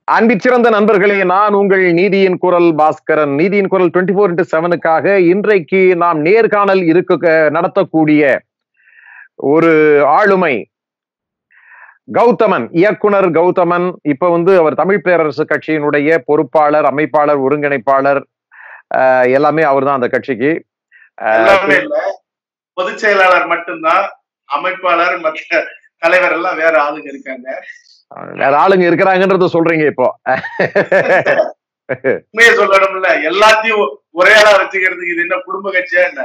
அன்பிற் சிறந்த நண்பர்களே நான் உங்கள் நீதியின் குரல் பாஸ்கரன் நீதியின் குரல் டுவெண்ட்டி ஃபோர் இன்ட்டு செவனுக்காக இன்றைக்கு நாம் நேர்காணல் இருக்க நடத்தக்கூடிய ஒரு ஆளுமை கௌதமன் இயக்குனர் கௌதமன் இப்ப வந்து அவர் தமிழ் பேரரசு கட்சியினுடைய பொறுப்பாளர் அமைப்பாளர் ஒருங்கிணைப்பாளர் அஹ், எல்லாமே அவர்தான் அந்த கட்சிக்கு அஹ், எல்லாமே இல்ல பொதுச் செயலாளர் மட்டும்தான் அமைப்பாளர் மற்ற தலைவர் எல்லாம் வேற ஆளுங்க இருக்காங்க வேற ஆளுங்க இருக்கிறாங்கன்றத சொல்றீங்க இப்போ உண்மையை சொல்லணும்ல எல்லாத்தையும் ஒரே ஆளா வச்சுக்கிறதுக்கு இது என்ன குடும்ப கட்சியா என்ன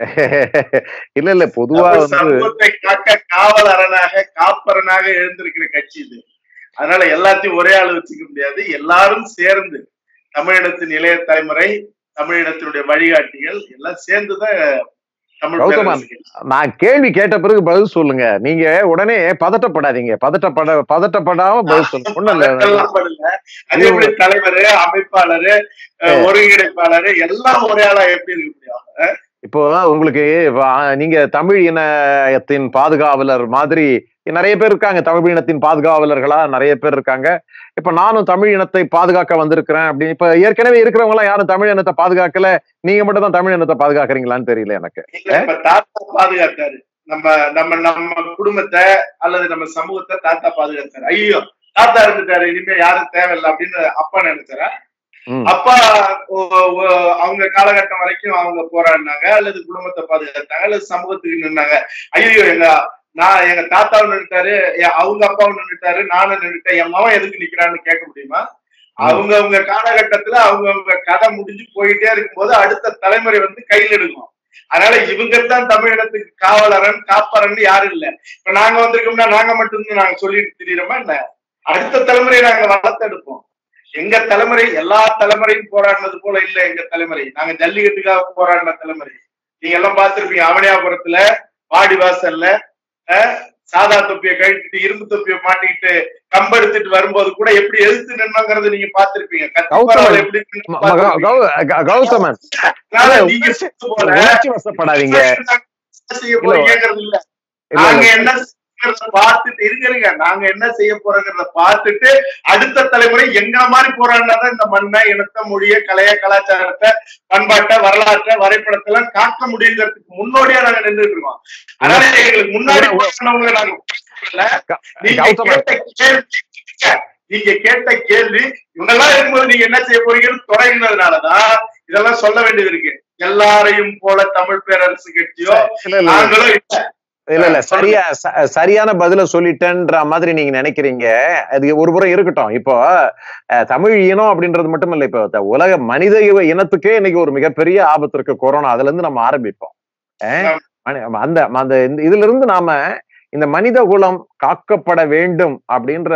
இல்ல இல்ல பொதுவா நம்ம வந்து சமூகத்தை காக்க காவல் அரணாக காப்பரனாக எழுந்திருக்கிற கட்சி இது அதனால எல்லாத்தையும் ஒரே ஆள் வச்சுக்க முடியாது எல்லாரும் சேர்ந்து தமிழினத்தின் இளைய தலைமுறை தமிழினத்தினுடைய வழிகாட்டிகள் எல்லாம் சேர்ந்துதான் தமிழ் கௌதமன், பேரரசு கட்சி. நான் கேள்வி கேட்ட பிறகு பதில் சொல்லுங்க நீங்க உடனே பதட்டப்படாதீங்க பதட்டப்பட பதட்டப்படாம பதில் சொல்லுங்க ஒண்ணும் இல்ல அதெல்லாம் பண்ணல. அதே எப்படி தலைவர் அமைப்பாளர் ஒருங்கிணைப்பாளர் எல்லாம் ஒரே ஆளா எப்படி இருக்க முடியும் இப்போ உங்களுக்கு வா- நீங்க தமிழ் இனத்தின் பாதுகாவலர் மாதிரி நிறைய பேர் இருக்காங்க தமிழ் இனத்தின் பாதுகாவலர்களா நிறைய பேர் இருக்காங்க இப்ப நானும் தமிழ் இனத்தை பாதுகாக்க வந்திருக்கிறேன் அப்படின்னு இப்ப ஏற்கனவே இருக்கிறவங்க எல்லாம் யாரும் தமிழ் இனத்தை பாதுகாக்கல நீங்க மட்டும் தான் தமிழ் இனத்தை பாதுகாக்கிறீங்களான்னு தெரியல எனக்கு இல்ல, இப்ப தாத்தா பாதுகாத்தாரு நம்ம நம்ம நம்ம குடும்பத்தை அல்லது நம்ம சமூகத்தை தாத்தா பாதுகாத்தாரு ஐயோ தாத்தா இருந்துட்டாரு இனிமே யாரும் தேவையில்லை அப்படின்னு அப்பா நினைச்சாரா ம். அப்பா ஓ- ஓ- அவங்க காலகட்டம் வரைக்கும் அவங்க போராடினாங்க அல்லது குடும்பத்தை பாதுகாத்தாங்க அல்லது சமூகத்துக்கு நின்னாங்க ஐயோ எங்க நான் எங்க தாத்தாவும் நின்னுட்டாரு எ- அவங்க அப்பாவும் நின்னுட்டாரு நானும் நின்னுட்டேன் என் மகன் எதுக்கு நிக்கிறான்னு கேட்க முடியுமா அவங்க அவங்க காலகட்டத்துல அவங்க அவங்க கதை முடிஞ்சு போயிட்டே இருக்கும்போது அடுத்த தலைமுறை வந்து கையில் எடுக்கும் அதனால இவங்க தான் தமிழினத்துக்கு காவலரன் காப்பரன் யாரும் இல்ல இப்ப நாங்க வந்திருக்கோம்னா நாங்க மட்டும்தான் நாங்க சொல்லிட்டு திரியிறோமா என்ன அடுத்த தலைமுறையை நாங்க வளர்த்தெடுப்போம் எங்க தலைமுறை எல்லா தலைமுறையும் போராடினது போல இல்ல எங்க தலைமுறை நாங்க ஜல்லிக்கட்டுக்காக போராடின தலைமுறை நீங்க எல்லாம் பார்த்திருப்பீங்க அவனியாபுரத்துல வாடி வாசல்ல அஹ், சாதா தொப்பியை கழட்டிட்டு இரும்பு தொப்பியை மாட்டிக்கிட்டு கம்பெடுத்துட்டு வரும்போது கூட எப்படி எதிர்த்து நின்னோங்கிறது நீங்க பார்த்திருப்பீங்க கத்திப்பாரால எப்படி நின்னு ம- ம- கௌ- பார்த்திருப்பீங்க. கௌ- கௌதமன் அதனால இல்ல, நீங்க உணர்ச்சி- சொன்னது போல உணர்ச்சி வசப்படாதீங்க என்ன செய்ய போறீங்கிறது இல்ல இல்ல, நாங்க இல்ல. என்ன செய்யறத பார்த்துட்டு இருங்க இருங்க நாங்க என்ன செய்ய போறோங்கிறத பார்த்துட்டு அடுத்த தலைமுறை எங்க மாதிரி போராடினாதான் இந்த மண்ணை இனத்தை மொழிய கலைய கலாச்சாரத்தை பண்பாட்டை வரலாற்றை வரைபடத்தை எல்லாம் காக்க முடியுங்கிறதுக்கு முன்னோடியா நாங்க நின்றுட்டு இருக்கோம் அதனால எங்களுக்கு முன்னாடி போராடினவங்களை நாங்க இல்ல. க- நீங்க கௌதமன் கேட்ட கேள்வி நீங்க கேட்ட கேள்வி இவங்கெல்லாம் இருக்கும்போது நீங்க என்ன செய்ய போறீங்கன்னு தொடங்கினதுனாலதான் இதெல்லாம் சொல்ல வேண்டியது இருக்கு எல்லாரையும் போல தமிழ் பேரரசு கட்சியோ இல்ல இல்ல நாங்களும் இல்ல இல்ல இல்ல சரியா ச- சரியான பதில சொல்லிட்டேன்ற மாதிரி நீங்க நினைக்கிறீங்க அது ஒரு புறம் இருக்கட்டும் இப்போ அஹ், தமிழ் இனம் அப்படின்றது மட்டும் இல்ல இப்போ த- உலக மனித இவ- இனத்துக்கே இன்னைக்கு ஒரு மிகப்பெரிய ஆபத்து இருக்கு கொரோனா அதுல இருந்து நம்ம ஆரம்பிப்போம் அஹ், மனி- அந்த அந்த இந்த- இதுல இருந்து நாம இந்த மனித குலம் காக்கப்பட வேண்டும் அப்படின்ற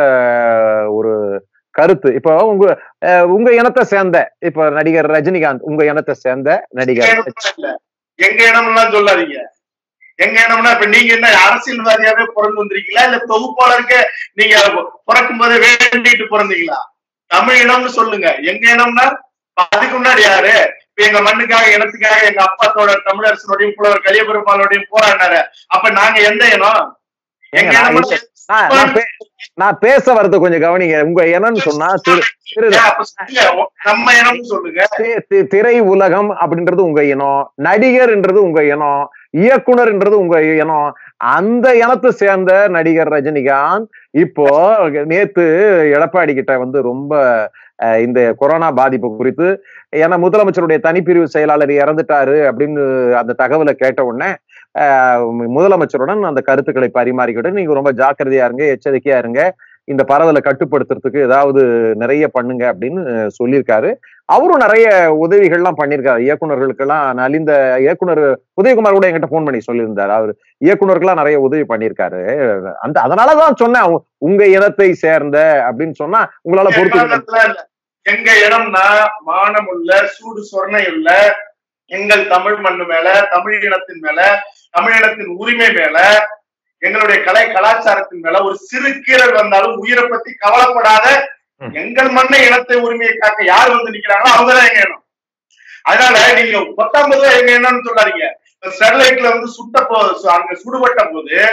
ஒரு கருத்து இப்போ உங்க அஹ், உங்க இனத்தை சேர்ந்த இப்போ நடிகர் ரஜினிகாந்த் உங்க இனத்தை சேர்ந்த நடிகர் இடம்லாம் இல்ல எங்க இடம்லாம் சொல்லாதீங்க எங்க இடம்னா இப்ப நீங்க என்ன அரசியல்வாதியாவே பிறந்து வந்திருக்கீங்களா இல்ல தொகுப்பாளருக்கு நீங்க பிறக்கும் போதே வேண்டிட்டு பிறந்தீங்களா தமிழ் இனம்னு சொல்லுங்க எங்க இனம்னா அதுக்கு முன்னாடி யாரு இப்ப எங்க மண்ணுக்காக இனத்துக்காக எங்க அப்பா தமிழரசனுடையும் புலவர் கலியபெருமாளோடையும் போராடினாரு அப்ப நாங்க எந்த இனம் எங்க ஏங்க, நான் இனம் நான் நான் பே- நான் பேச வர்றது கொஞ்சம் கவனிங்க உங்க இனம்னு சொன்னா திரு- திரு- அப்ப சொல்லுங்க, நம்ம இனம்னு சொல்லுங்க தி- தி- திரை உலகம் அப்படின்றது உங்க இனம் நடிகர்ன்றது உங்க இனம் இயக்குனர்ன்றது உங்க இனம் அந்த இனத்தை சேர்ந்த நடிகர் ரஜினிகாந்த் இப்போ நேத்து எடப்பாடி கிட்ட வந்து ரொம்ப அஹ், இந்த கொரோனா பாதிப்பு குறித்து ஏன்னா முதலமைச்சருடைய தனிப்பிரிவு செயலாளர் இறந்துட்டாரு அப்படின்னு அந்த தகவலை கேட்ட உடனே அஹ், முதலமைச்சருடன் அந்த கருத்துக்களை பரிமாறிக்கிட்டு நீங்க ரொம்ப ஜாக்கிரதையா இருங்க எச்சரிக்கையா இருங்க இந்த பரவலை கட்டுப்படுத்துறதுக்கு ஏதாவது நிறைய பண்ணுங்க அப்படின்னு சொல்லியிருக்காரு அவரும் நிறைய உதவிகள்லாம் பண்ணியிருக்காரு இயக்குனர்களுக்கெல்லாம் நலிந்த இயக்குனர் உதயகுமார் கூட என்கிட்ட ஃபோன் பண்ணி சொல்லியிருந்தாரு அவர் இயக்குனருக்கெல்லாம் நிறைய உதவி பண்ணியிருக்காரு அந்த அதனாலதான் சொன்னேன் உ- உங்க இனத்தை சேர்ந்த அப்படின்னு சொன்னா உங்களால பொறுத்து விவாதத்துல இல்ல. எங்க இடம்னா மானம் உள்ள சூடு சொர்ணை உள்ள எங்கள் தமிழ் மண்ணு மேல தமிழ் இனத்தின் மேல தமிழ் இனத்தின் உரிமை மேல எங்களுடைய கலை கலாச்சாரத்தின் மேல ஒரு சிறு கீரல் வந்தாலும் உயிரை பத்தி கவலைப்படாத ம். எங்கள் மண்ணை இனத்தை உரிமையை காக்க யார் வந்து நிக்கிறாங்களோ அவங்கதான் எங்க இனம் அதனால நீங்க பத்தொன்பது எங்க என்னன்னு சொல்லாதீங்க ஸ்டெர்லைட்ல வந்து சுட்ட போ அங்க சுடுபட்ட போது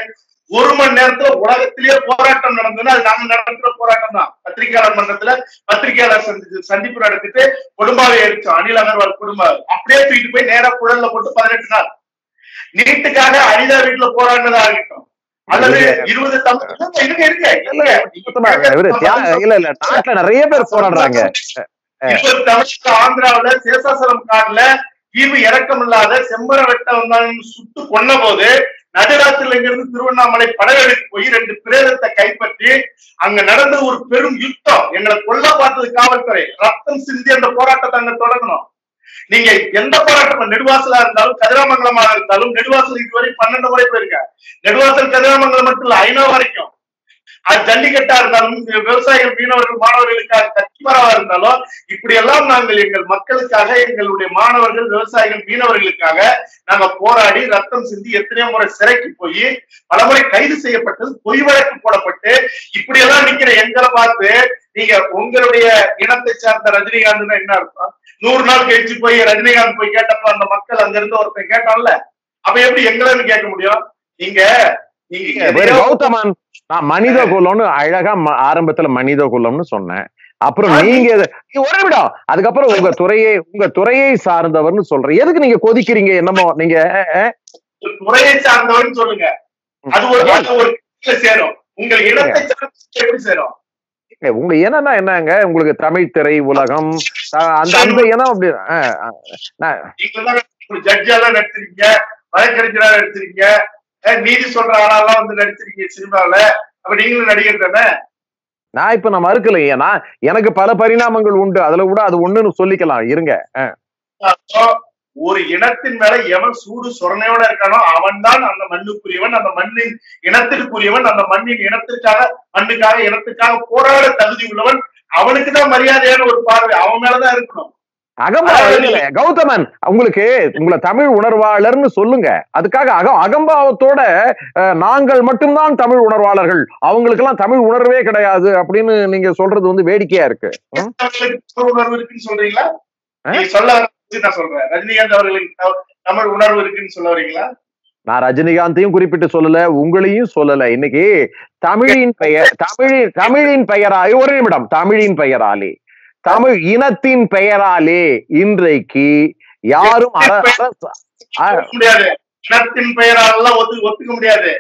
ஒரு மணி நேரத்துல உலகத்திலேயே போராட்டம் நடந்ததுன்னா அது நாங்க நடத்துற போராட்டம் தான் பத்திரிகையாளர் மன்றத்துல பத்திரிகையாளர் சந்தி சந்திப்பு நடத்திட்டு குடும்பாவை அடிச்சோம் அனில் அகர்வால் குடும்பம் அப்படியே தூக்கிட்டு போய் நேரா குழல்ல போட்டு பதினெட்டு நாள் நீட்டுக்காக அனிதா வீட்டுல போராடினதா இருக்கட்டும் அல்லது இருபது தமிழ் இருங்க இருங்க இல்ல, இருங்க. சுத்தமா இவரு தியா- இல்ல இல்ல நாட்டுல நிறைய பேர் போராடுறாங்க இருபது தமிழ்நாடு ஆந்திராவுல சேசாசலம் காடுல ஈவு இறக்கம் இல்லாத செம்பர வெட்ட வந்தாங்க சுட்டு கொன்ன போது நடுராத்திரில இங்கிருந்து திருவண்ணாமலை படையெடுத்து போய் ரெண்டு பிரேதத்தை கைப்பற்றி அங்க நடந்த ஒரு பெரும் யுத்தம் எங்களை கொல்ல பார்த்தது காவல்துறை ரத்தம் சிந்தி அந்த போராட்டத்தை அங்க தொடங்கணும் நீங்க எந்த போராட்டம் நெடுவாசலா இருந்தாலும் கதிராமங்கலமா இருந்தாலும் நெடுவாசல் இதுவரை பன்னெண்டு முறை போயிருக்க நெடுவாசல் கதிராமங்கலம் மட்டும் இல்ல ஐநா வரைக்கும் அது ஜல்லிக்கட்டா இருந்தாலும் விவசாயிகள் மீனவர்கள் மாணவர்களுக்காக கத்திமரவா இருந்தாலும் இப்படி எல்லாம் நாங்கள் எங்கள் மக்களுக்காக எங்களுடைய மாணவர்கள் விவசாயிகள் மீனவர்களுக்காக நாங்க போராடி ரத்தம் சிந்தி எத்தனையோ முறை சிறைக்கு போய் பலமுறை கைது செய்யப்பட்டது பொய் வழக்கு போடப்பட்டு இப்படி எல்லாம் நிக்கிற எங்களை பார்த்து நீங்க உங்களுடைய இனத்தை சார்ந்த ரஜினிகாந்த் என்ன அர்த்தம் நூறு நாள் கழிச்சு போய் ரஜினிகாந்த் போய் கேட்டப்ப அந்த மக்கள் அங்க இருந்து ஒருத்தன் கேட்டான்ல அப்ப எப்படி எங்களை கேட்க முடியும் நீங்க நீங்க வேறு எதையோ கௌதமன் நான் மனித குலம்னு அழகா ம- ஆரம்பத்துல மனித குலம்னு சொன்னேன் அப்புறம் அது- நீங்க இத- நீ ஒரே விடம் அதுக்கப்புறம் உங்க துறையை உங்க துறையை சார்ந்தவர்னு சொல்றேன் எதுக்கு நீங்க கொதிக்கிறீங்க என்னமோ நீங்க அஹ், அஹ், ஒரு துறையை சார்ந்தவர்னு சொல்லுங்க அது ஒரு அது ஒரு கட்சியில சேரும் உங்கள் இனத்தை சார்ந்த எப்படி சேரும் ஏங்க, உங்க என்னன்னா என்னங்க உங்களுக்கு தமிழ் திரை உலகம் அஹ், அந்த அந்த இனம் அப்படி அஹ், அஹ், நான் நீங்க தான் ஒரு ஜட்ஜா தான் நடிச்சிருக்கீங்க வழக்கறிஞரா நடிச்சிருக்கீங்க அஹ் நீதி சொல்ற ஆளாலாம் வந்து நடிச்சிருக்கீங்க சினிமாவுல அப்ப நீங்களும் நடிகர் தானே நான் இப்ப நான் மறுக்கலையே நான் எனக்கு பல பரிணாமங்கள் உண்டு அதுல கூட அது ஒண்ணுன்னு சொல்லிக்கலாம் இருங்க அஹ். அப்போ ஒரு இனத்தின் மேல எவன் சூடு சொரணையோட இருக்கானோ அவன் தான் அந்த மண்ணுக்குரியவன் அந்த மண்ணின் இனத்திற்குரியவன் அந்த மண்ணின் இனத்திற்காக மண்ணுக்காக இனத்துக்காக போராட தகுதி உள்ளவன் அவனுக்கு தான் மரியாதையான ஒரு பார்வை அவன் மேலதான் இருக்கணும் அகம்பாவம் இல்ல கௌதமன் உங்களுக்கு உங்களை தமிழ் உணர்வாளர்னு சொல்லுங்க அதுக்காக அக அகம்பாவத்தோட அஹ், நாங்கள் மட்டும்தான் தமிழ் உணர்வாளர்கள் அவங்களுக்கு எல்லாம் தமிழ் உணர்வே கிடையாது அப்படின்னு நீங்க சொல்றது வந்து வேடிக்கையா இருக்கு ம்? அவர்களுக்கு தமிழ் உணர்வு இருக்குன்னு சொல்றீங்களா ஆ? நீங்க சொல்ல வர்றது நான் சொல்றேன் ரஜினிகாந்த் அவர்களுக்கு த- தமிழ் உணர்வு இருக்குன்னு சொல்ல வரீங்களா நான் ரஜினிகாந்தையும் குறிப்பிட்டு சொல்லல உங்களையும் சொல்லல இன்னைக்கு தமிழின் பெயர் தமிழின் தமிழின் பெயராலே ஒரு நிமிடம் தமிழின் பெயராலே தமிழ் இனத்தின் பெயராலே இன்றைக்கு யாரும் அர- அரச- ஆ. ஒத்துக்க முடியாது இனத்தின் பெயரால ஒத்து ஒத்துக்க முடியாது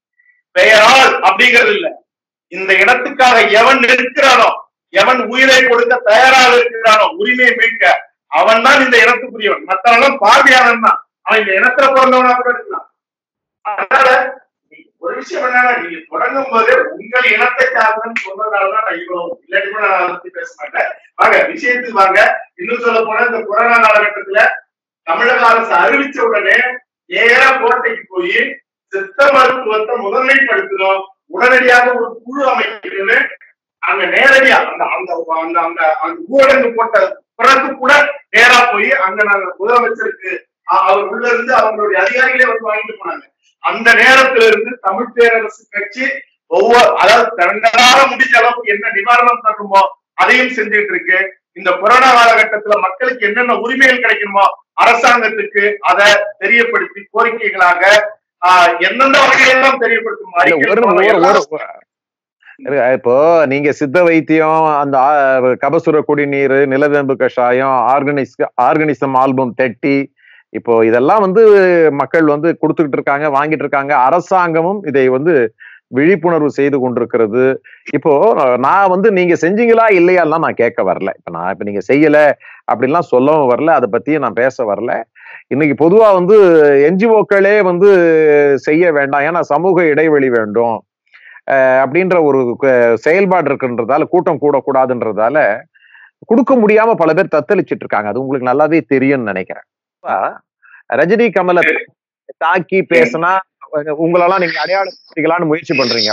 பெயரால் அப்படிங்கிறது இல்ல இந்த இனத்துக்காக எவன் நிற்கிறானோ எவன் உயிரை கொடுக்க தயாராக இருக்கிறானோ உரிமையை மீட்க அவன் தான் இந்த இனத்துக்குரியவன் மற்றவன் பார்வையாளன் தான் அவன் இந்த இனத்துல பிறந்தவனா கூட இருக்கலாம் அதனால நீ- ஒரு விஷயம் என்னன்னா நீங்க தொடங்கும் போதே உங்கள் இனத்தை சார்ந்தன்னு சொன்னதுனாலதான் நான் இவ்வளவு இல்லாட்டி கூட நான் அதை பத்தி பேச மாட்டேன் வாங்க விஷயத்துக்கு வாங்க இன்னும் சொல்ல போனா இந்த கொரோனா காலகட்டத்துல தமிழக அரசு அறிவிச்ச உடனே நேரா கோட்டைக்கு போய் சித்த மருத்துவத்தை முதன்மைப்படுத்தணும் உடனடியாக ஒரு குழு அமைக்கணும்னு அங்க நேரடியா அந்த அந்த அந்த அந்த அந்த ஊரடங்கு போட்ட பிறகு கூட நேரா போய் அங்க நாங்க முதலமைச்சருக்கு அ- அவர் உள்ள இருந்து அவங்களுடைய அதிகாரிகளே வந்து வாங்கிட்டு போனாங்க அந்த நேரத்துல இருந்து தமிழ் பேரரசு கட்சி ஒவ்வொரு அதாவது தங்களால முடிஞ்ச அளவுக்கு என்ன நிவாரணம் தரணுமோ அதையும் செஞ்சுட்டு இருக்கு இந்த கொரோனா காலகட்டத்துல மக்களுக்கு என்னென்ன உரிமைகள் கிடைக்கணுமோ அரசாங்கத்துக்கு அதை தெரியப்படுத்தி கோரிக்கைகளாக ஆஹ் எந்தெந்த வகையெல்லாம் தெரியப்படுத்தும் இல்ல, அறிக்கை ஒரு போல ஒரு எல்லாம் ஒரு இப்போ நீங்க சித்த வைத்தியம் அந்த ஆ, கபசுர குடிநீர் நிலவேம்பு கஷாயம் ஆர்கனிஸ் ஆர்கனிசம் ஆல்பம் தெட்டி இப்போ இதெல்லாம் வந்து மக்கள் வந்து கொடுத்துக்கிட்டு இருக்காங்க வாங்கிட்டு இருக்காங்க அரசாங்கமும் இதை வந்து விழிப்புணர்வு செய்து கொண்டிருக்கிறது இப்போ நான் வந்து நீங்க செஞ்சீங்களா இல்லையாலாம் நான் கேட்க வரல இப்ப நான் இப்ப நீங்க செய்யல அப்படின்லாம் சொல்லவும் வரல அதை பத்தியும் நான் பேச வரல இன்னைக்கு பொதுவா வந்து என்ஜிஓக்களே வந்து செய்ய வேண்டாம் ஏன்னா சமூக இடைவெளி வேண்டும் அஹ் அப்படின்ற ஒரு க- செயல்பாடு இருக்குன்றதால கூட்டம் கூடக்கூடாதுன்றதால கொடுக்க முடியாம பல பேர் தத்தளிச்சிட்டு இருக்காங்க அது உங்களுக்கு நல்லாவே தெரியும்னு நினைக்கிறேன் இப்ப ரஜினி கமலை தாக்கி பேசினா உங்களெல்லாம் நீங்க அடையாளப்படுத்திக்கலாம்னு முயற்சி பண்றீங்க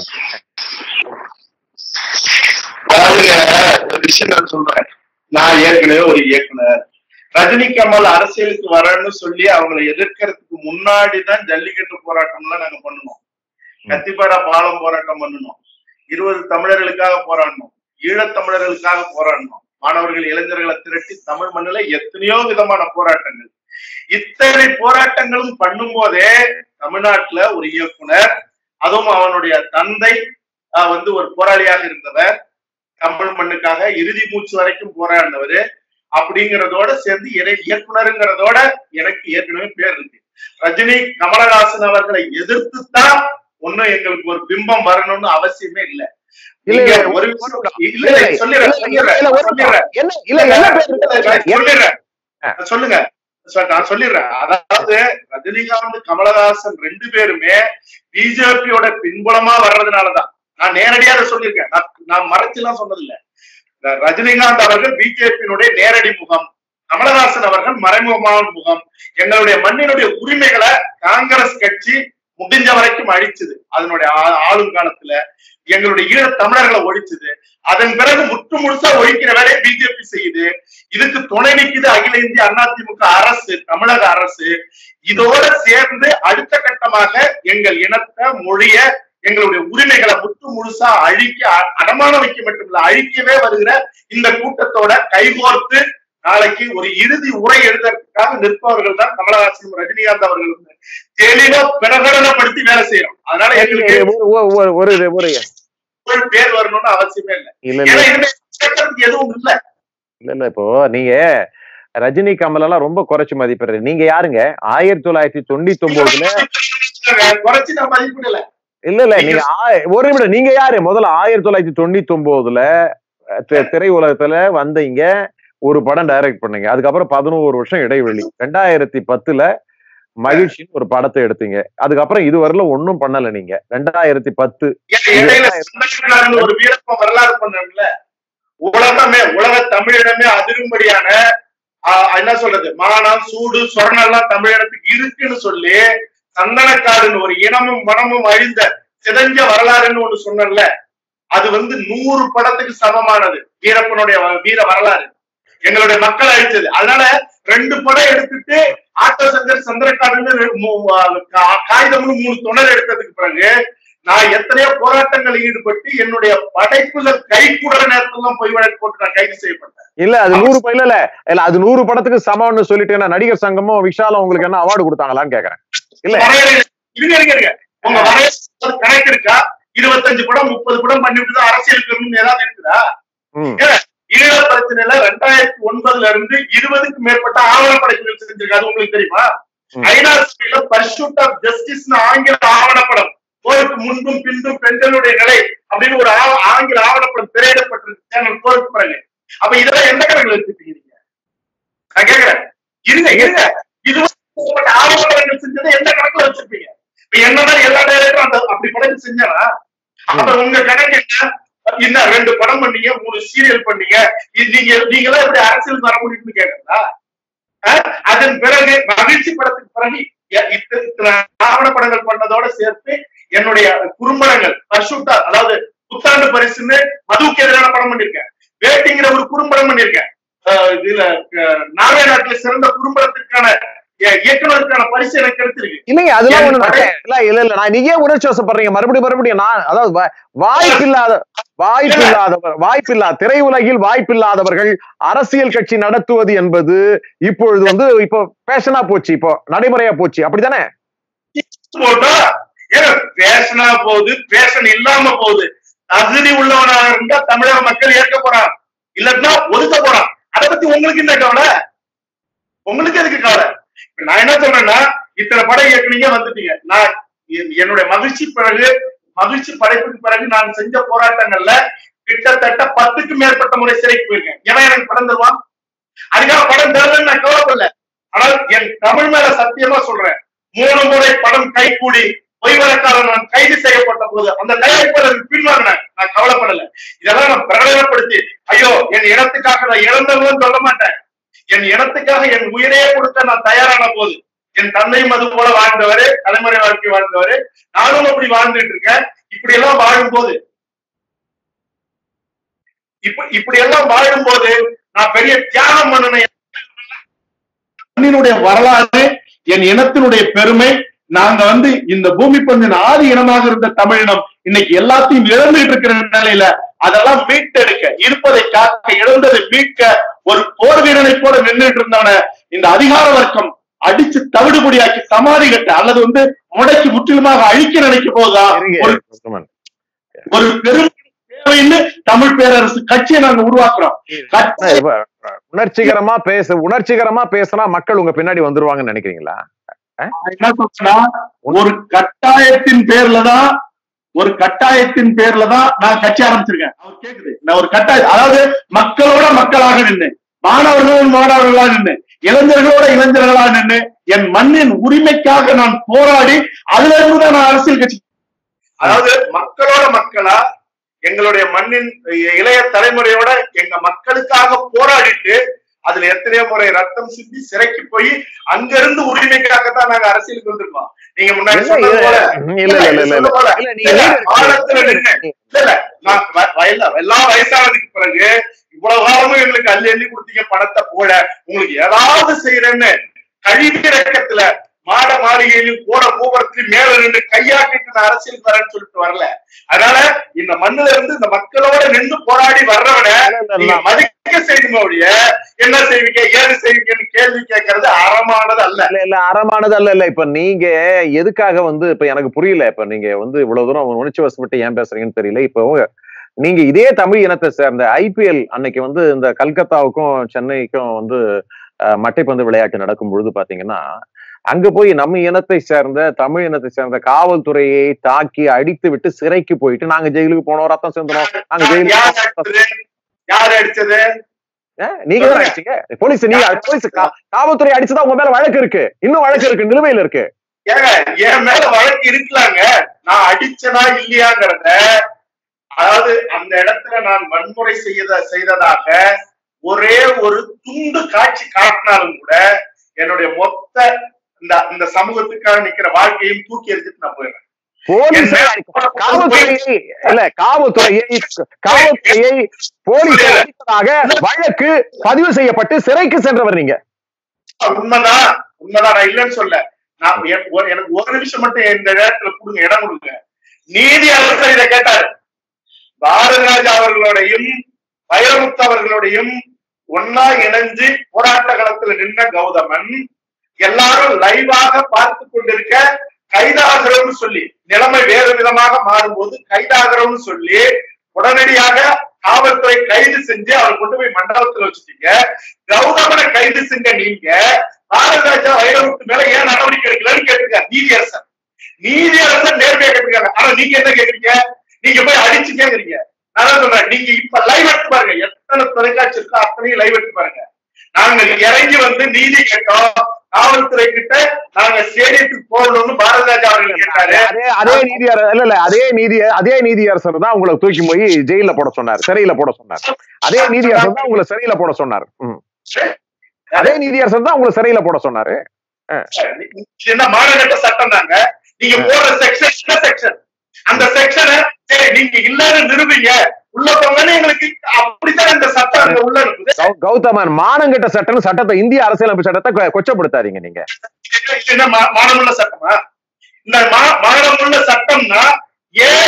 அதாவதுங்க, ஒரு விஷயம் நான் சொல்றேன் நான் ஏற்கனவே ஒரு இயக்குனர் ரஜினி கமல் அரசியலுக்கு வரணும்னு சொல்லி அவங்களை எதிர்க்கிறதுக்கு முன்னாடி தான் ஜல்லிக்கட்டு போராட்டம்லாம் நாங்க பண்ணணும் கத்திப்பாடா பாலம் போராட்டம் பண்ணணும் இருபது தமிழர்களுக்காக போராடணும் ஈழத்தமிழர்களுக்காக போராடணும் மாணவர்கள் இளைஞர்களை திரட்டி தமிழ் மண்ணில எத்தனையோ விதமான போராட்டங்கள் இத்தனை போராட்டங்களும் பண்ணும் போதே தமிழ்நாட்டுல ஒரு இயக்குனர் அதுவும் அவனுடைய தந்தை ஆஹ், வந்து ஒரு போராளியாக இருந்தவர் தமிழ் மண்ணுக்காக இறுதி மூச்சு வரைக்கும் போராடினவர் அப்படிங்கிறதோட சேர்ந்து இறை- இயக்குனருங்கிறதோட எனக்கு ஏற்கனவே பேர் இருக்கு ரஜினி கமலஹாசன் அவர்களை எதிர்த்து தான் ஒண்ணும் எங்களுக்கு ஒரு பிம்பம் வரணும்னு அவசியமே இல்ல இல்ல, நீங்க இல்ல, ஒரு விஷயம் இல்ல இல்ல சொல்லிடுறேன் இல்ல, இல்ல, சொல்லிடுறேன் இல்ல, ஒரு சொல்லிடுறேன் என்ன இல்ல என்ன பேர் இருக்கு? நான் சொல்லிடுறேன் நான் சொல்லுங்க சொ- நான் சொல்லிடுறேன் அதாவது ரஜினிகாந்த் கமலஹாசன் ரெண்டு பேருமே பிஜேபியோட பின்புலமா வர்றதுனாலதான் நான் நேரடியா அதை சொல்லியிருக்கேன் நான் நான் மறைச்சுலாம் சொன்னதில்ல ர- ரஜினிகாந்த் அவர்கள் பிஜேபியினுடைய நேரடி முகம் கமலஹாசன் அவர்கள் மறைமுகமான முகம் எங்களுடைய மண்ணினுடைய உரிமைகளை காங்கிரஸ் கட்சி முடிஞ்ச வரைக்கும் அழிச்சது அதனுடைய ஆ- ஆளும் காலத்துல எங்களுடைய ஈழ தமிழர்களை ஒழிச்சது அதன் பிறகு முற்று முழுசா ஒழிக்கிற வேலையை பிஜேபி செய்யுது இதுக்கு துணை நிக்குது அகில இந்திய அதிமுக அரசு தமிழக அரசு இதோட சேர்ந்து அடுத்த கட்டமாக எங்கள் இனத்தை மொழிய எங்களுடைய உரிமைகளை முற்று முழுசா அழிக்க அ- அடமானம் வைக்க மட்டுமில்ல அழிக்கவே வருகிற இந்த கூட்டத்தோட கைகோர்த்து நாளைக்கு ஒரு இறுதி உரை எழுதுறதுக்காக நிற்பவர்கள் தான் கமலஹாசனும் ரஜினிகாந்த் அவர்களும் தெளிவா பிரகடனப்படுத்தி வேலை செய்யறோம் அதனால எங்களுக்கு ஒரு- ஒரு- ஒரு- ஒரு இது- ஒரு புகழ் பேர் வரணும்னு அவசியமே இல்லை இல்ல ஏன்னா இல்ல இனிமே கேட்கறதுக்கு எதுவும் இல்ல இல்ல இல்ல இப்போ நீங்க ரஜினி கமல் எல்லாம் ரொம்ப குறைச்சு மதிப்பிடுறது நீங்க யாருங்க ஆயிரத்தி தொள்ளாயிரத்தி தொண்ணூத்தி ஒன்பதுல குறைச்சு நான் மதிப்பிடல இல்ல இல்ல நீங்க ஆ- ஒரு நிமிடம் நீங்க யாரு முதல்ல ஆயிரத்தி தொள்ளாயிரத்தி தொண்ணூத்தி ஒன்பதுல தி- திரை உலகத்துல வந்தீங்க ஒரு படம் டைரக்ட் பண்ணீங்க அதுக்கப்புறம் பதினோரு வருஷம் இடைவெளி ரெண்டாயிரத்தி பத்துல மகிழ்ச்சின்னு ஒரு படத்தை எடுத்தீங்க அதுக்கப்புறம் இதுவரையில ஒண்ணும் பண்ணல நீங்க ரெண்டாயிரத்தி பத்து ஏன் இடையில சந்தனக்காரன் ஒரு வீரப்ப வரலாறு பண்ணல உலகமே உலக தமிழிடமே அதிரும்படியான ஆஹ், என்ன சொல்றது மானம் சூடு சொரணம் எல்லாம் தமிழிடத்துக்கு இருக்குன்னு சொல்லி சந்தனக்காரன் ஒரு இனமும் மனமும் அழிந்த சிதஞ்ச வரலாறுன்னு ஒண்ணு சொன்னேன்ல அது வந்து நூறு படத்துக்கு சமமானது வீரப்பனுடைய வ- வீர வரலாறு எங்களுடைய மக்கள் அழிச்சது அதனால ரெண்டு படம் எடுத்துட்டு ஆட்டோ சங்கர் சந்திரகாடுன்னு மூ- கா- காகிதம்னு மூணு தொடர் எடுத்ததுக்கு பிறகு நான் எத்தனையோ போராட்டங்களில் ஈடுபட்டு என்னுடைய படைப்புல கை கூட நேரத்துல போய் வழக்கு போட்டு நான் கைது செய்யப்பட்டேன் இல்ல அது நூறு ப- இல்ல இல்ல இல்ல அது நூறு படத்துக்கு சமம்னு சொல்லிட்டு நடிகர் சங்கமும் விஷாலும் உங்களுக்கு என்ன அவார்டு கொடுத்தாங்களான்னு கேக்குறேன் இல்ல. வரையறை இருங்க இருங்க இருங்க உங்க வரையறை கணக்கு இருக்கா இருபத்தஞ்சு படம் முப்பது படம் பண்ணிட்டு தான் அரசியல் பெருமை ஏதாவது இருக்குதா ம். ஈழ பிரச்சனையில ரெண்டாயிரத்தி ஒன்பதுல இருந்து இருபதுக்கு மேற்பட்ட ஆவணப்படைப்புகள் செஞ்சிருக்கு அது உங்களுக்கு தெரியுமா ம். ஐநா சபையில பர்சூட் ஆஃப் ஜஸ்டிஸ் ஆங்கில ஆவணப்படம் போருக்கு முன்பும் பின்பும் பெண்களுடைய நிலை அப்படின்னு ஒரு ஆவ- ஆங்கில ஆவணப்படம் திரையிடப்பட்டிருக்கு சேனல் போருக்கு பிறகு அப்ப இதெல்லாம் எந்த கணக்குல வச்சுருக்கீங்க நீங்க? நான் கேக்குறேன் இருங்க இருங்க இது ஆவணப்படங்கள் செஞ்சதை எந்த கணக்குல வச்சிருப்பீங்க இப்ப என்னதான் எல்லா டைரக்டரும் அந்த அப்படி படத்தை செஞ்சானா அப்ப உங்க கணக்கு என்ன என்ன ரெண்டு படம் பண்ணீங்க மூணு சீரியல் பண்ணீங்க இது நீங்க நீங்களா இப்படி அரசியல் வர முடியும்னு கேக்குறா அதன் பிறகு மகிழ்ச்சி படத்துக்கு பிறகு எ- இத்த- இத்தனை ஆவணப்படங்கள் பண்ணதோட சேர்த்து என்னுடைய குறும்படங்கள் பர்ஷூட்டா அதாவது புத்தாண்டு பரிசுன்னு மதுவுக்கு எதிரான படம் பண்ணிருக்கேன் வேட்டிங்கிற ஒரு குறும்படம் பண்ணிருக்கேன் அஹ் இதுல அஹ், நார்வே நாட்டுல சிறந்த குறும்படத்திற்கான இய- இயக்குனருக்கான பரிசு எனக்கு கிடைச்சிருக்கு இல்லைங்க அதெல்லாம் என் ஒண்ணு படை- நடக்க- இல்ல இல்ல இல்ல நான் நீங்க ஏன் உணர்ச்சி வசப்படுறீங்க மறுபடியும் மறுபடியும் நான் அதாவது வா- வாய்ப்பில்லாத வாய்ப்பில்லாதவர் வாய்ப்பில்லா திரையுலகில் வாய்ப்பில்லாதவர்கள் அரசியல் கட்சி நடத்துவது என்பது இப்பொழுது வந்து இப்போ பேஷனா போச்சு இப்போ நடைமுறையா போச்சு அப்படித்தானே போட்டா ஏங்க பேஷனா போகுது பேஷன் இல்லாம போகுது தகுதி உள்ளவனாக இருந்தா தமிழக மக்கள் ஏற்க போறான் இல்லன்னா ஒதுக்க போறான் அதை பத்தி உங்களுக்கு என்ன கவலை உங்களுக்கு எதுக்கு கவலை இப்ப நான் என்ன சொல்றேன்னா இத்தனை படம் இயக்குனீங்க வந்துட்டீங்க நான் என்- என்னுடைய மகிழ்ச்சி பிறகு மகிழ்ச்சி படைப்புக்கு பிறகு நான் செஞ்ச போராட்டங்கள்ல கிட்டத்தட்ட பத்துக்கு மேற்பட்ட முறை சிறைக்கு போயிருக்கேன் ஏன்னா எனக்கு படம் தருவான் அதுக்காக படம் தரலன்னு நான் கவலைப்படல ஆனால் என் தமிழ் மேல சத்தியமா சொல்றேன் மூணு முறை படம் கைகூடி பொய் வழக்காளர் நான் கைது செய்யப்பட்ட போது அந்த தயாரிப்பாளர் பின்வாங்கினேன் நான் கவலைப்படல இதெல்லாம் நான் பிரகடனப்படுத்தி ஐயோ என் இனத்துக்காக நான் இழந்தவங்களும் சொல்ல மாட்டேன் என் இனத்துக்காக என் உயிரையே கொடுக்க நான் தயாரான போது என் தந்தையும் அது போல வாழ்ந்தவரு தலைமுறை வாழ்க்கை வாழ்ந்தவரு நானும் அப்படி வாழ்ந்துட்டு இருக்கேன் இப்படி எல்லாம் வாழும்போது இப்ப இப்படி எல்லாம் வாழும்போது நான் பெரிய தியாகம் பண்ணணும் மண்ணினுடைய வரலாறு என் இனத்தினுடைய பெருமை நாங்க வந்து இந்த பூமி பந்தின் ஆதி இனமாக இருந்த தமிழினம் இன்னைக்கு எல்லாத்தையும் இழந்துட்டு இருக்கிற நிலையில அதெல்லாம் மீட்டெடுக்க இருப்பதை காக்க இழந்ததை மீட்க ஒரு போர் வீரனை போல நின்றுட்டு இருந்தவன இந்த அதிகார வர்க்கம் அடிச்சு தவிடுபடியாக்கி சமாதி கட்ட அல்லது வந்து முடக்கி முற்றிலுமாக அழிக்க நினைக்கும் போதுதான் இருங்க, ஒரு கௌதமன். ஒரு பெரும் தேவைன்னு தமிழ் பேரரசு கட்சியை நாங்க உருவாக்குறோம் கட்சி இப்ப, உணர்ச்சிகரமா பேச உணர்ச்சிகரமா பேசினா மக்கள் உங்க பின்னாடி வந்துருவாங்கன்னு நினைக்கிறீங்களா என்ன சொல்றேன்னா ஒரு கட்டாயத்தின் பேர்ல தான் ஒரு கட்டாயத்தின் பேர்ல தான் நான் கட்சி ஆரம்பிச்சிருக்கேன் அவர் கேக்குது நான் ஒரு கட்டாய அதாவது மக்களோட மக்களாக நின்று மாணவர்களோட மாணவர்களாக நின்று இளைஞர்களோட இளைஞர்களாக நின்று என் மண்ணின் உரிமைக்காக நான் போராடி அதுல இருந்து தான் நான் அரசியல் கட்சி அதாவது மக்களோட மக்களா எங்களுடைய மண்ணின் இளைய தலைமுறையோட எங்க மக்களுக்காக போராடிட்டு அதுல எத்தனையோ முறை ரத்தம் சிந்தி சிறைக்கு போய் அங்க இருந்து உரிமைக்காக தான் நாங்க அரசியலுக்கு வந்திருக்கோம் நீங்க முன்னாடி இல்ல, சொன்னது போல இல்ல இல்ல இல்ல இல்ல இல்ல போல இல்ல நீங்க இல்ல, leader- ஆழத்துல நின்னு இல்ல இல்ல நான் வ- வயல்ல எல்லாம் வயசானதுக்கு பிறகு இவ்வளவு காலமும் எங்களுக்கு அள்ளி அள்ளி கொடுத்தீங்க பணத்தை போட உங்களுக்கு ஏதாவது செய்யறேன்னு கழிவிறக்கத்துல மாட மாளிகையிலும் கூட கோபுரத்திலும் மேல நின்று கையாட்டிட்டு நான் அரசியலுக்கு வரேன்னு சொல்லிட்டு வரல அதனால இந்த மண்ணுல இருந்து இந்த மக்களோட நின்று போராடி வர்றவன நீங்க மதிக்க செய்யணுமே ஒழிய என்ன செய்வீங்க ஏது செய்வீங்கன்னு கேள்வி கேட்கறது அறமானது அல்ல இல்ல இல்ல அறமானது அல்ல இல்ல இப்ப நீங்க எதுக்காக வந்து இப்ப எனக்கு புரியல இப்ப நீங்க வந்து இவ்வளவு தூரம் உணர்ச்சி வசப்பட்டு ஏன் பேசுறீங்கன்னு தெரியல இப்போ நீங்க இதே தமிழ் இனத்தை சேர்ந்த ஐபிஎல் அன்னைக்கு வந்து இந்த கல்கத்தாவுக்கும் சென்னைக்கும் வந்து அஹ், மட்டைப்பந்து விளையாட்டு நடக்கும் பொழுது பாத்தீங்கன்னா அங்க போய் நம்ம இனத்தை சேர்ந்த தமிழ் இனத்தை சேர்ந்த காவல்துறையை தாக்கி அடித்து விட்டு சிறைக்கு போயிட்டு நாங்க ஜெயிலுக்கு போனோம் ரத்தம் சிந்தனோம் நாங்க யார் ஜெயிலுக்கு அடிச்சது யார் அடிச்சது அஹ், நீங்க தான் அடிச்சீங்க போலீஸ் நீங்க போலீஸ் கா- காவல்துறை அடிச்சுதான் உங்க மேல வழக்கு இருக்கு இன்னும் வழக்கு இருக்கு நிலுவையில் இருக்கு ஏங்க என் மேல வழக்கு இருக்கலாங்க நான் அடிச்சனா இல்லையாங்கிறத அதாவது அந்த இடத்துல நான் வன்முறை செய்த செய்ததாக ஒரே ஒரு துண்டு காட்சி காட்டினாலும் கூட என்னுடைய மொத்த இந்த இந்த சமூகத்துக்காக நிக்கிற வாழ்க்கையும் தூக்கி எறிஞ்சிட்டு நான் போயிடுறேன் போலீஸ் காவல்துறையை இல்ல காவல்துறையை காவல்துறையை போலீஸ் அடித்ததாக வழக்கு பதிவு செய்யப்பட்டு சிறைக்கு சென்றவர் நீங்க உண்மைதான் உண்மைதான் நான் இல்லைன்னு சொல்ல நான் எ- ஒரு- எனக்கு ஒரு நிமிஷம் மட்டும் இந்த நேரத்துல கொடுங்க இடம் கொடுங்க நீதி அரசர் இதை கேட்டாரு பாரதிராஜா அவர்களோடையும் வைரமுத்து அவர்களோடையும் ஒன்னா இணைஞ்சு போராட்ட களத்துல நின்ன கௌதமன் எல்லாரும் லைவாக பார்த்து கொண்டிருக்க கைதாகிறோம்னு சொல்லி நிலைமை வேறு விதமாக மாறும்போது கைதாகிறோம்னு சொல்லி உடனடியாக காவல்துறை கைது செஞ்சு அவர் கொண்டு போய் மண்டபத்துல வச்சுட்டீங்க கௌதமனை கைது செஞ்ச நீங்க பாரதிராஜா வைரமுத்து மேல ஏன் நடவடிக்கை எடுக்கலன்னு கேட்டிருக்காரு நீதியரசர் நீதியரசர் நேர்மையா கேட்டிருக்காங்க ஆனா நீங்க என்ன கேக்குறீங்க நீங்க போய் அடிச்சு கேக்குறீங்க நான் தான் சொல்றேன் நீங்க இப்ப லைவ் எடுத்து பாருங்க எத்தனை தொலைக்காட்சி இருக்கோ அத்தனையும் லைவ் எடுத்து பாருங்க நாங்க இறங்கி வந்து நீதி கேட்டோம் காவல்துறை கிட்ட நாங்க ஸ்டேடியத்துக்கு போகணும்னு பாரதிராஜா அவர்கள் கேட்டாரு அதே அதே நீதி இல்ல இல்ல அதே நீதி அதே நீதியரசர் தான் உங்களை தூக்கி போய் ஜெயில போட சொன்னார் சிறையில போட சொன்னார் அதே நீதியரசர் தான் உங்களை சிறையில போட சொன்னார் ம். அதே நீதியரசர் தான் உங்களை சிறையில போட சொன்னாரு இது என்ன மாநகட்ட சட்டம் தாங்க நீங்க போற செக்ஷன் என்ன செக்ஷன் அந்த செக்ஷனை சரி நீங்க இல்லன்னு நிரூபிங்க உள்ள போங்கன்னு எங்களுக்கு அப்படித்தான் இந்த சட்டம் அங்க உள்ள இருக்குது கௌ- கௌதமன் மானங்கெட்ட சட்டம் சட்டத்தை இந்திய அரசியலமைப்பு சட்டத்தை கொ- கொச்சப்படுத்தாதீங்க நீங்க இது என்ன மா- மானமுள்ள சட்டமா இந்த மா- மானமுள்ள சட்டம்னா ஏன்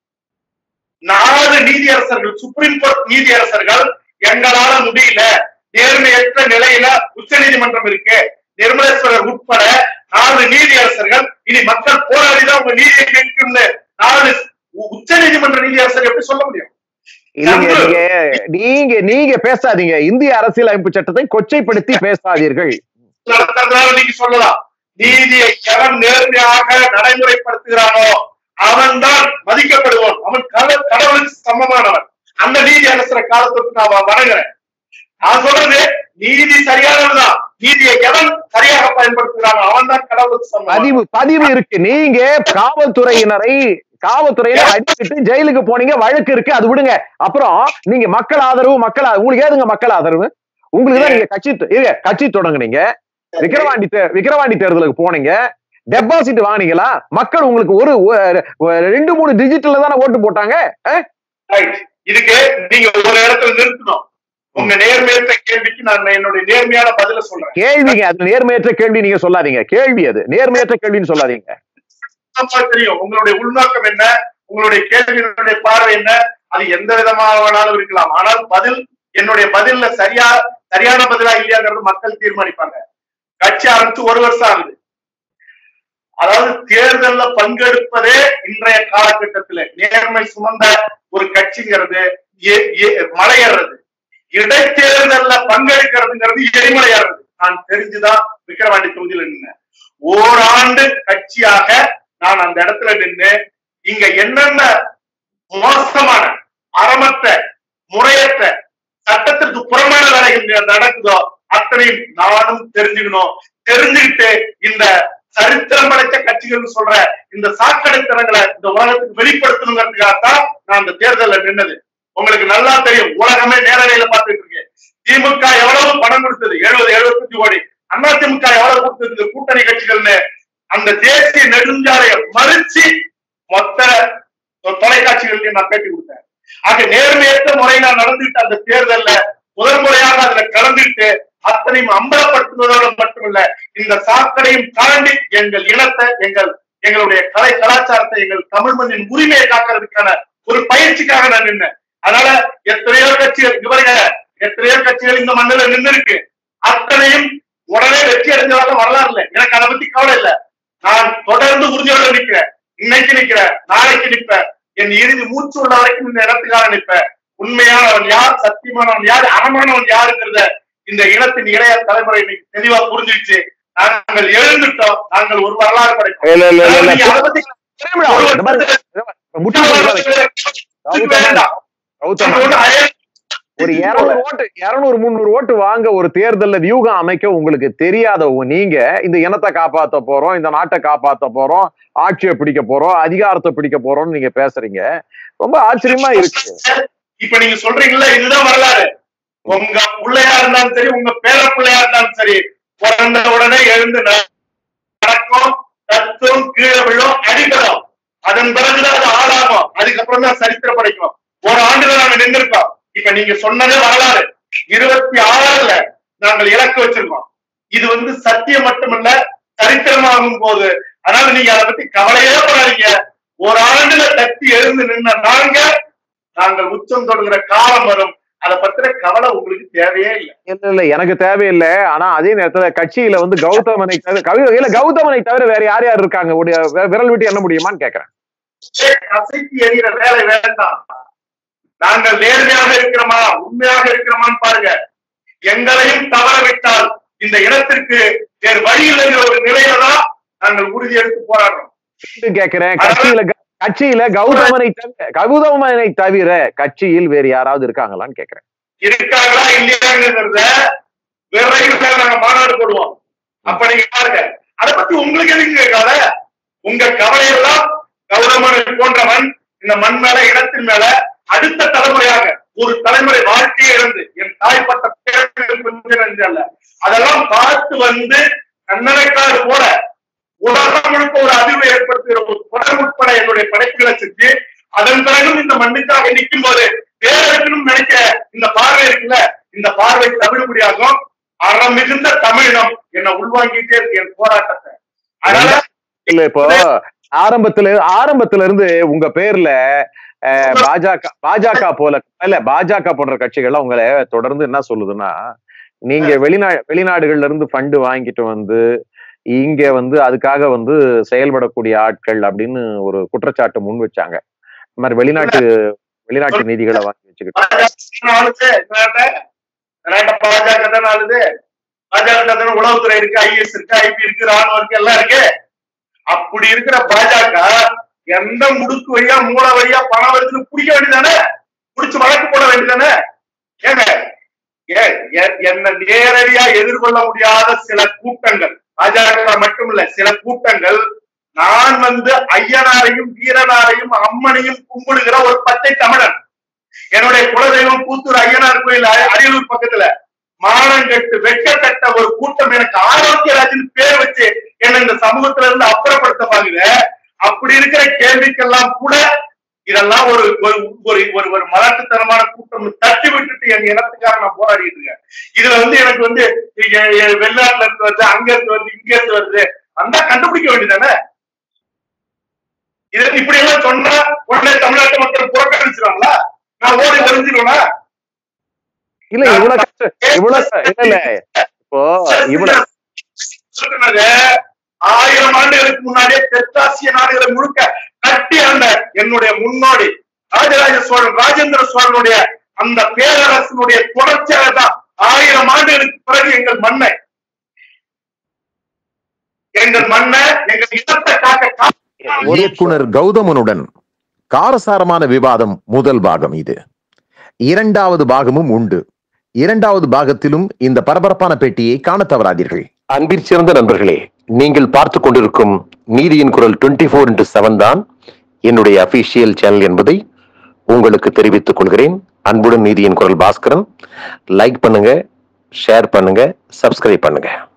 நாலு நீதியரசர்கள் சுப்ரீம் கோர்ட் நீதியரசர்கள் எங்களால முடியல நேர்மையற்ற நிலையில உச்ச நீதிமன்றம் இருக்கு நிர்மலேஸ்வரர் உட்பட நாலு நீதியரசர்கள் இனி மக்கள் போராடிதான் உங்க நீதியை கேட்கும்னு நாலு உச்ச நீதிமன்ற நீதியரசர் எப்படி சொல்ல முடியும் இல்லைங்க நீங்க நீங்க நீங்க பேசாதீங்க இந்திய அரசியலமைப்பு சட்டத்தை கொச்சைப்படுத்தி பேசாதீர்கள் நடத்துறதுனால நீங்க சொல்லலாம் நீதியை எவன் நேர்மையாக நடைமுறைப்படுத்துகிறானோ அவன்தான் மதிக்கப்படுவான் அவன் கட- கடவுளுக்கு சமமானவன் அந்த நீதி அரசர காலத்துக்கு நான் வ- வணங்குறேன் நான் சொல்றது நீதி சரியானதுதான் நீதியை எவன் சரியாக பயன்படுத்துகிறானோ அவன் தான் கடவுளுக்கு சமம் பதிவு பதிவு இருக்கு நீங்க காவல்துறையினரை காவல்துறையினர் அடிச்சுட்டு ஜெயிலுக்கு போனீங்க வழக்கு இருக்கு அது விடுங்க அப்புறம் நீங்க மக்கள் ஆதரவு மக்கள் ஆ- உங்களுக்கு ஏதுங்க மக்கள் ஆதரவு உங்களுக்கு தான் நீங்க கட்சி தொ- இருங்க, கட்சி தொடங்குனீங்க விக்கிரவாண்டி தே- விக்கிரவாண்டி தேர்தலுக்கு போனீங்க டெபாசிட் வாங்குனீங்களா மக்கள் உங்களுக்கு ஒரு ஒரு- ஒரு ரெண்டு மூணு டிஜிட்டல்ல தானே ஓட்டு போட்டாங்க Right. இதுக்கு நீங்க ஒரு இடத்துல நிறுத்தணும் உங்க நேர்மையற்ற கேள்விக்கு நான் என்னுடைய நேர்மையான பதில சொல்றேன் கேள்விங்க அது நேர்மையற்ற கேள்வி நீங்க சொல்லாதீங்க கேள்வி அது நேர்மையற்ற கேள்வின்னு சொல்லாதீங்க அப்பா தெரியும் உங்களுடைய உள்நோக்கம் என்ன உங்களுடைய கேள்வியினுடைய பார்வை என்ன அது எந்த விதமாக வேணாலும் இருக்கலாம் ஆனால் பதில் என்னுடைய பதில்ல சரியா சரியான பதிலா இல்லையாங்கிறது மக்கள் தீர்மானிப்பாங்க கட்சி ஆரம்பிச்சு ஒரு வருஷம் ஆகுது அதாவது தேர்தல்ல பங்கெடுப்பதே இன்றைய காலகட்டத்துல நேர்மை சுமந்த ஒரு கட்சிங்கிறது ஏ- ஏ- மலையேறது இடைத்தேர்தல்ல பங்கெடுக்கிறதுங்கிறது எரிமலையாறது நான் தெரிஞ்சுதான் விக்கிரவாண்டி தொகுதியில நின்னேன் ஓராண்டு கட்சியாக நான் அந்த இடத்துல நின்று இங்க என்னென்ன மோசமான அறமற்ற முறையற்ற சட்டத்திற்கு புறமான வேலைகள் நடக்குதோ அத்தனையும் நானும் தெரிஞ்சுக்கணும் தெரிஞ்சுக்கிட்டு இந்த சரித்திரம் படைத்த கட்சிகள் சொல்ற இந்த சாக்கடைத்தனங்களை இந்த உலகத்துக்கு வெளிப்படுத்தணுங்கிறதுக்காகத்தான் நான் இந்த தேர்தல்ல நின்னது உங்களுக்கு நல்லா தெரியும் உலகமே நேரடியில பார்த்துட்டு இருக்கு திமுக எவ்வளவு பணம் கொடுத்தது எழுபது எழுபத்தஞ்சு கோடி அண்ணா திமுக எவ்வளவு கொடுத்தது இந்த கூட்டணி கட்சிகள்னு அந்த தேசிய நெடுஞ்சாலையை மறிச்சு மொத்த தொலைக்காட்சிகளுக்கு நான் பேட்டி கொடுத்தேன் ஆக நேர்மையற்ற முறையில நடந்துட்டு அந்த தேர்தல்ல முதல் முறையாக அதுல கலந்துட்டு அத்தனையும் அம்பலப்படுத்துவதோடு மட்டுமல்ல இந்த சாக்கடையும் தாண்டி எங்கள் இனத்தை எங்கள் எங்களுடைய கலை கலாச்சாரத்தை எங்கள் தமிழ் மண்ணின் உரிமையை காக்கிறதுக்கான ஒரு பயிற்சிக்காக நான் நின்னேன் அதனால எத்தனையோ கட்சிகள் இவருங்க எத்தனையோ கட்சிகள் இந்த மண்ணில நின்று இருக்கு அத்தனையும் உடனே வெற்றி அடைஞ்சதாக வரலாறு இல்லை எனக்கு அதை பத்தி கவலை இல்லை நான் தொடர்ந்து உறுதியோட நிக்கிறேன் இன்னைக்கு நிக்கிறேன் நாளைக்கு நிப்பேன் என் இறுதி மூச்சு உள்ள வரைக்கும் இந்த இடத்துக்காக நிற்பேன் உண்மையானவன் யார் சத்தியமானவன் யார் அறமானவன் யாருங்கிறத இந்த இனத்தின் இளைய தலைமுறை இன்னைக்கு தெளிவா புரிஞ்சிருச்சு நாங்கள் எழுந்துட்டோம் நாங்கள் ஒரு வரலாறு படைப்போம் இல்ல இல்ல இல்ல இல்ல நீங்க அதை பத்தி திரும்பிடா. இந்த மாதிரி முட்டு கொடுக்காதீங்க. வேண்டாம். கௌதம் இது ஒண்ணு அயல் ஒரு இருநூறு ஓட்டு இருநூறு முந்நூறு ஓட்டு வாங்க ஒரு தேர்தல்ல வியூகம் அமைக்க உங்களுக்கு தெரியாத நீங்க இந்த இனத்தை காப்பாத்த போறோம் இந்த நாட்டை காப்பாத்த போறோம் ஆட்சியை பிடிக்க போறோம் அதிகாரத்தை பிடிக்க போறோம்னு நீங்க பேசுறீங்க ரொம்ப ஆச்சரியமா இருக்கு இப்ப நீங்க சொல்றீங்கல்ல இதுதான் வரலாறு உங்க பிள்ளையா இருந்தாலும் சரி உங்க பேர பிள்ளையா இருந்தாலும் சரி பிறந்த உடனே எழுந்து நடக்கும் தத்தும் கீழே விழும் அடிபடும் அதன் பிறகுதான் அது ஆளாகும் அதுக்கப்புறம் தான் சரித்திரம் படைக்கும் ஒரு ஆண்டுல நாங்க நின்றுருக்கோம் இப்ப நீங்க சொன்னதே வரலாறு இருபத்தி ஆறுல நாங்கள் இலக்கு வச்சிருக்கோம் இது வந்து சத்தியம் மட்டுமல்ல சரித்திரமாகும் போது அதனால நீங்க அதை பத்தி கவலையே படாதீங்க ஒரு ஆண்டுல தட்டி எழுந்து நின்ன நாங்க நாங்கள் உச்சம் தொடுகிற காலம் வரும் அதை பத்தின கவலை உங்களுக்கு தேவையே இல்லை இல்ல இல்ல எனக்கு தேவையில்லை ஆனா அதே நேரத்துல கட்சியில வந்து கௌதமனை தவிர கவி- இல்ல கௌதமனை தவிர வேற யார் யார் இருக்காங்க உடைய வி- விரல் விட்டு என்ன முடியுமான்னு கேக்குறேன் கசைக்கு எறிகிற வேலை வேண்டாம் நாங்கள் நேர்மையாக இருக்கிறோமா உண்மையாக இருக்கிறோமான்னு பாருங்க எங்களையும் தவற விட்டால் இந்த இடத்திற்கு வேறு வழி இல்லைங்கிற ஒரு நிலையில தான் நாங்கள் உறுதி எடுத்து போராடுறோம் மீண்டும் கேக்குறேன் கட்சியில க- கட்சியில கௌதமனை தவிர கௌதமனை தவிர கட்சியில் வேறு யாராவது இருக்காங்களான்னு கேக்குறேன் இருக்காங்களா இல்லையாங்கிறத விரைவில் நாங்க மாநாடு போடுவோம் அப்ப நீங்க பாருங்க அதை பத்தி உங்களுக்கு எதுக்கு கவலை உங்க கவலையெல்லாம் கௌரவனை போன்றவன் இந்த மண் மேல இடத்தின் மேல அடுத்த தலைமுறையாக ஒரு தலைமுறை வாழ்க்கையை இழந்து என் தாய்ப்பட்ட பேர்கள் கொஞ்சம் நஞ்சு அல்ல அதெல்லாம் பார்த்து வந்து கண்ணனைக்காடு போல உலகம் முழுக்க ஒரு அதிர்வை ஏற்படுத்துகிற ஒரு தொடர் உட்பட என்னுடைய படைப்புகளை செஞ்சு அதன் பிறகும் இந்த மண்ணுக்காக நிற்கும் போது வேற இருக்கணும் நினைக்க இந்த பார்வை இருக்குல்ல இந்த பார்வை தவிடுபடியாகும் அறம் மிகுந்த தமிழினம் என்னை உள்வாங்கிட்டே இருக்கு என் போராட்டத்தை அதனால இல்ல இப்போ ஆரம்பத்துல ஆரம்பத்துல இருந்து உங்க பேர்ல அஹ், பாஜக பாஜக போல இல்ல பாஜக போன்ற கட்சிகள்லாம் உங்களை தொடர்ந்து என்ன சொல்லுதுன்னா நீங்க வெளிநா வெளிநாடுகள்ல இருந்து ஃபண்டு வாங்கிட்டு வந்து இங்க வந்து அதுக்காக வந்து செயல்படக்கூடிய ஆட்கள் அப்படின்னு ஒரு குற்றச்சாட்டு முன் வச்சாங்க இந்த மாதிரி வெளிநாட்டு வெளிநாட்டு நிதிகளை வாங்கி வச்சுக்கிட்டு பாஜக ஆளுது இந்த நாட்டை இந்த நாட்டை பாஜக தானே ஆளுது பாஜக தானே உளவுத்துறை இருக்கு ஐஎஸ் இருக்கு ஐபி இருக்கு ராணுவம் இருக்கு எல்லாம் இருக்கு அப்படி இருக்கிற பாஜக எந்த முடுக்கு வழியா மூல வழியா பணம் வருதுன்னு பிடிக்க வேண்டியதானே பிடிச்சு வழக்கு போட வேண்டியதானே ஏங்க ஏ எ- என்ன நேரடியா எதிர்கொள்ள முடியாத சில கூட்டங்கள் பாஜக மட்டுமில்ல சில கூட்டங்கள் நான் வந்து ஐயனாரையும் வீரனாரையும் அம்மனையும் கும்பிடுகிற ஒரு பச்சை தமிழன் என்னுடைய குலதெய்வம் கூத்தூர் ஐயனார் கோயில் அ- அரியலூர் பக்கத்துல மானங்கெட்டு வெட்கக்கட்ட ஒரு கூட்டம் எனக்கு ஆரோக்கியராஜன் பேர் வச்சு என்ன இந்த சமூகத்துல இருந்து அப்புறப்படுத்த பாருங்க அப்படி இருக்கிற கேள்விக்கெல்லாம் கூட இதெல்லாம் ஒரு ஒரு ஒரு ஒரு ஒரு மலட்டுத்தனமான கூட்டம் தட்டி விட்டுட்டு எங்க இனத்துக்காக நான் போராடிட்டு இருக்கேன் இதுல வந்து எனக்கு வந்து இங்க எ- வெளிநாட்டுல இருந்து வருது அங்க இருந்து வருது இங்க இருந்து வருது அந்த கண்டுபிடிக்க வேண்டியதானே இது இப்படி எல்லாம் சொன்னா உடனே தமிழ்நாட்டு மக்கள் புறக்கணிச்சிருவாங்களா நான் ஓடி ஒளிஞ்சிருவேனா இல்ல இவ்வளவு கஷ்டம் இவ்வளவு இல்ல இல்ல இப்போ இவ்வளவு சொன்னது ஆயிரம் ஆண்டுகளுக்கு முன்னாடியே தெற்காசிய நாடுகளை முழுக்க கட்டி அந்த என்னுடைய முன்னோடி ராஜராஜ சோழன் ராஜேந்திர சோழனுடைய அந்த பேரரசனுடைய தொடர்ச்சியாக தான் ஆயிரம் ஆண்டுகளுக்கு பிறகு எங்கள் மண்ணை எங்கள் மண்ணை எங்கள் இனத்தை காக்க கா- இயக்குனர் கௌதமனுடன் காரசாரமான விவாதம் முதல் பாகம் இது இரண்டாவது பாகமும் உண்டு இரண்டாவது பாகத்திலும் இந்த பரபரப்பான பெட்டியை காண தவறாதீர்கள் அன்பிற்சிறந்த நண்பர்களே நீங்கள் பார்த்து கொண்டிருக்கும் நீதியின் குரல் டுவெண்ட்டி ஃபோர் இன்ட்டு செவன் தான் என்னுடைய அபிஷியல் சேனல் என்பதை உங்களுக்கு தெரிவித்துக் கொள்கிறேன் அன்புடன் நீதியின் குரல் பாஸ்கரன் லைக் பண்ணுங்க ஷேர் பண்ணுங்க சப்ஸ்கிரைப் பண்ணுங்க